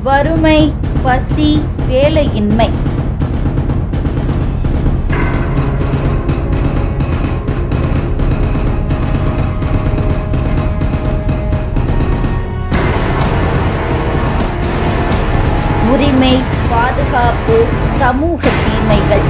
வறுமை பசி வேலையின்மை உரிமை பாதுகாப்பு சமூக தீமைகள்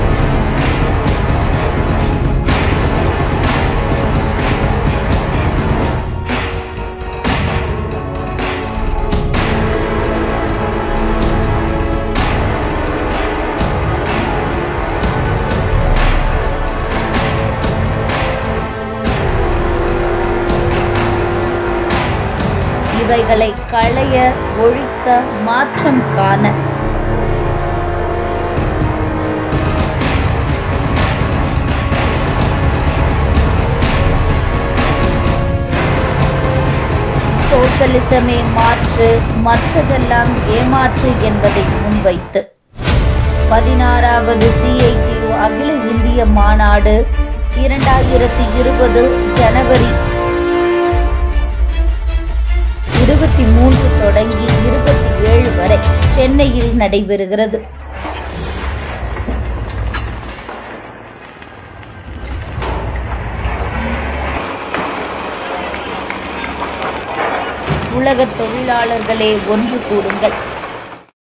இவைகளை களைய ஒழிக்க மாற்றம் காண சோசலிசமே மாற்று மற்றதெல்லாம் ஏமாற்று என்பதை முன்வைத்து பதினாறாவது சிஐடியு அகில இந்திய மாநாடு இரண்டாயிரத்தி இருபது ஜனவரி இருபத்தி மூன்று தொடங்கி இருபத்தி ஏழு வரை சென்னையில் நடைபெறுகிறது உலக தொழிலாளர்களே ஒன்று கூடுங்கள்